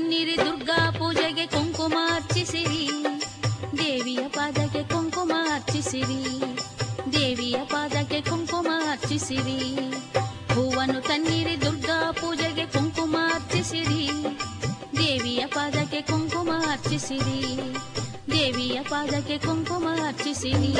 ತನ್ನಿರಿ ದುರ್ಗಾ ಪೂಜೆಗೆ ಕುಂಕುಮ ಅರ್ಚಿಸಿರಿ ದೇವಿಯ ಪಾದಕ್ಕೆ ಕುಂಕುಮ ಅರ್ಚಿಸಿರಿ ದೇವಿಯ ಪಾದಕ್ಕೆ ಕುಂಕುಮ ಅರ್ಚಿಸಿರಿ ಹೂವನ್ನು ತನ್ನಿರಿ ದುರ್ಗಾ ಪೂಜೆಗೆ ಕುಂಕುಮ ಅರ್ಚಿಸಿರಿ ದೇವಿಯ ಪಾದಕ್ಕೆ ಕುಂಕುಮ ಅರ್ಚಿಸಿರಿ ದೇವಿಯ ಪಾದಕ್ಕೆ ಕುಂಕುಮ ಅರ್ಚಿಸಿರಿ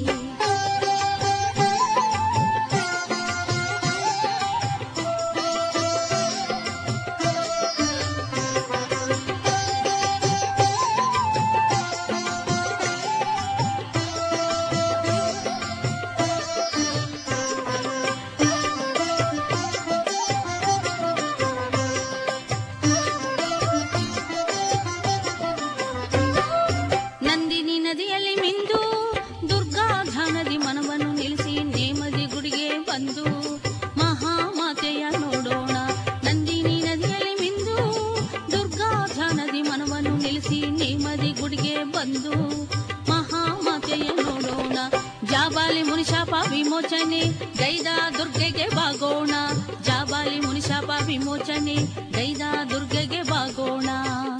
ನಂದಿನಿ ನದಿಯಲ್ಲಿ ಮಿಂದು ದುರ್ಗಾ ಧ್ಯಾನದಿ ಮನವನ್ನು ನಿಲ್ಲಿಸಿ ನೇಮದಿ ಗುಡಿಗೆ ಬಂದು ಮಹಾಮಾತೆಯ ನೋಡೋಣ ನಂದಿನಿ ನದಿಯಲ್ಲಿ ಮಿಂದು ದುರ್ಗಾ ಧ್ಯಾನದಿ ಮನವನ್ನು ನಿಲ್ಲಿಸಿ ನೇಮದಿ ಗುಡಿಗೆ ಬಂದು ಮಹಾಮಾತೆಯ ನೋಡೋಣ ಜಾಬಾಲಿ ಮುನಿಶಾಪ ವಿಮೋಚನೆ ಗೈದ ದುರ್ಗೆಗೆ ಬಾಗೋಣ ಜಾಬಾಲಿ ಮುನಿಶಾಪ ವಿಮೋಚನೆ ಗೈದ ದುರ್ಗೆಗೆ ಬಾಗೋಣ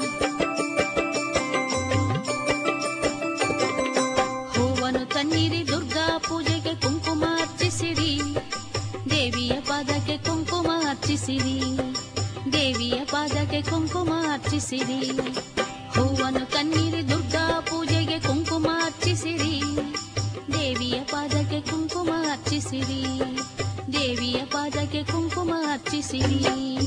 ಹೂವನ್ನು ತನ್ನಿರಿ ದುರ್ಗಾ ಪೂಜೆಗೆ ಕುಂಕುಮ ಅರ್ಚಿಸಿರಿ ದೇವಿಯ ಪಾದಕ್ಕೆ ಕುಂಕುಮ ಅರ್ಚಿಸಿರಿ ದೇವಿಯ ಪಾದಕ್ಕೆ ಕುಂಕುಮ ಅರ್ಚಿಸಿರಿ ಹೂವನ್ನು ತನ್ನಿರಿ ದುರ್ಗಾ ಪೂಜೆಗೆ ಕುಂಕುಮ ಅರ್ಚಿಸಿರಿ ದೇವಿಯ ಪಾದಕ್ಕೆ ಕುಂಕುಮ ಅರ್ಚಿಸಿರಿ ದೇವಿಯ ಪಾದಕ್ಕೆ ಕುಂಕುಮ ಅರ್ಚಿಸಿರಿ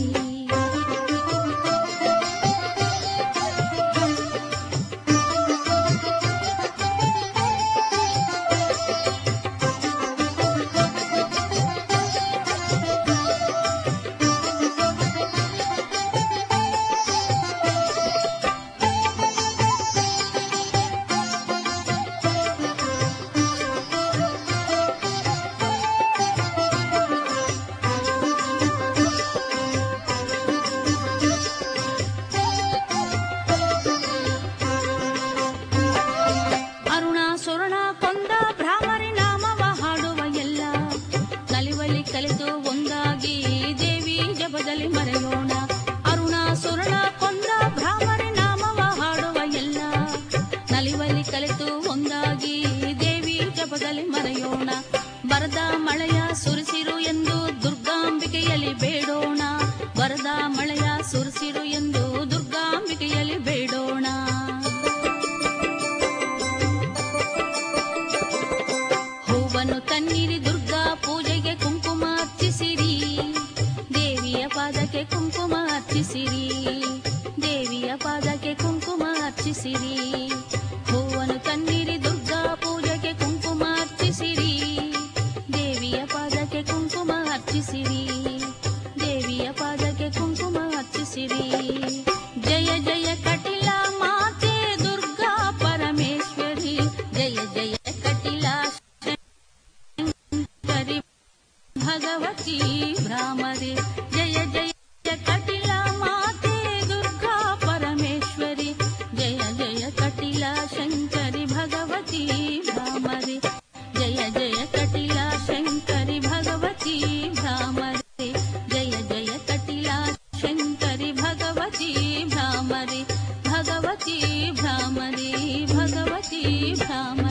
ಅರುಣಾಸುರನ ಕೊಂದ ಭ್ರಾಮರಿ ನಾಮವ ಹಾಡುವ ಎಲ್ಲ ನಲಿವಲಿ ಕಲಿತು ಒಂದಾಗಿ ದೇವಿ ಜಪದಲ್ಲಿ ಮರೆಯೋಣ ಅರುಣಾಸುರನ ಕೊಂದ ಭ್ರಾಮರಿ ನಾಮವ ಹಾಡುವ ಎಲ್ಲ ನಲಿವಲಿ ಕಲಿತು ಒಂದಾಗಿ ದೇವಿ ಜಪದಲ್ಲಿ ಮರೆಯೋಣ ಬರದ ಮಳೆಯ ಸುರಿಸಿರು ಎಂದು ದುರ್ಗಾಂಬಿಕೆಯಲ್ಲಿ ಬೇಡೋಣ ಬರದ ಮಳೆಯ ಸುರಿಸಿರು ಎಂದು ದುರ್ಗಾಂಬಿಕೆಯಲ್ಲಿ ಬೇಡೋಣ ಹೂವನ್ನು ತನ್ನಿರಿ ದುರ್ಗಾ ಪೂಜೆಗೆ ಕುಂಕುಮ ಅರ್ಚಿಸಿರಿ ದೇವಿಯ ಪಾದಕ್ಕೆ ಕುಂಕುಮ ಅರ್ಚಿಸಿರಿ ದೇವಿಯ ಪಾದಕ್ಕೆ ಕುಂಕುಮ ಅರ್ಚಿಸಿರಿ ಹೂವನ್ನು ತನ್ನಿರಿ ದುರ್ಗಾ ಪೂಜೆಗೆ ಕುಂಕುಮ ಅರ್ಚಿಸಿರಿ ದೇವಿಯ ಪಾದಕ್ಕೆ ಕುಂಕುಮ ಅರ್ಚಿಸಿರಿ ದೇವಿಯ ಪಾದಕ್ಕೆ ಕುಂಕುಮ ಅರ್ಚಿಸಿರಿ ಜಯ ಜಯ ಕಟಿಲ ಮಾತೆ ದುರ್ಗಾ ಪರಮೇಶ್ವರಿ ಜಯ ಜಯ ಕಟಿಲ ಶಂಕರಿ ಭಗವತಿ ಭ್ರಾಮರಿ ಜಯ ಜಯ ಕಟಿಲ ಮಾತೆ ದುರ್ಗಾ ಪರಮೇಶ್ವರಿ ಜಯ ಜಯ ಕಟಿಲ ಶಂಕರಿ ಭಗವತಿ ಭ್ರಾಮರಿ ಜಯ ಜಯ ಕಟಿಲ ಶಂಕರಿ ಭಗವತಿ ಭ್ರಾಮರಿ ಜಯ ಜಯ ಕಟಿಲ ಶಂಕರಿ ಭಗವತಿ ಭ್ರಾಮರಿ ಭಗವತಿ ಭ್ರಾಮರಿ ಭಗವತಿ ಭ್ರಾಮರಿ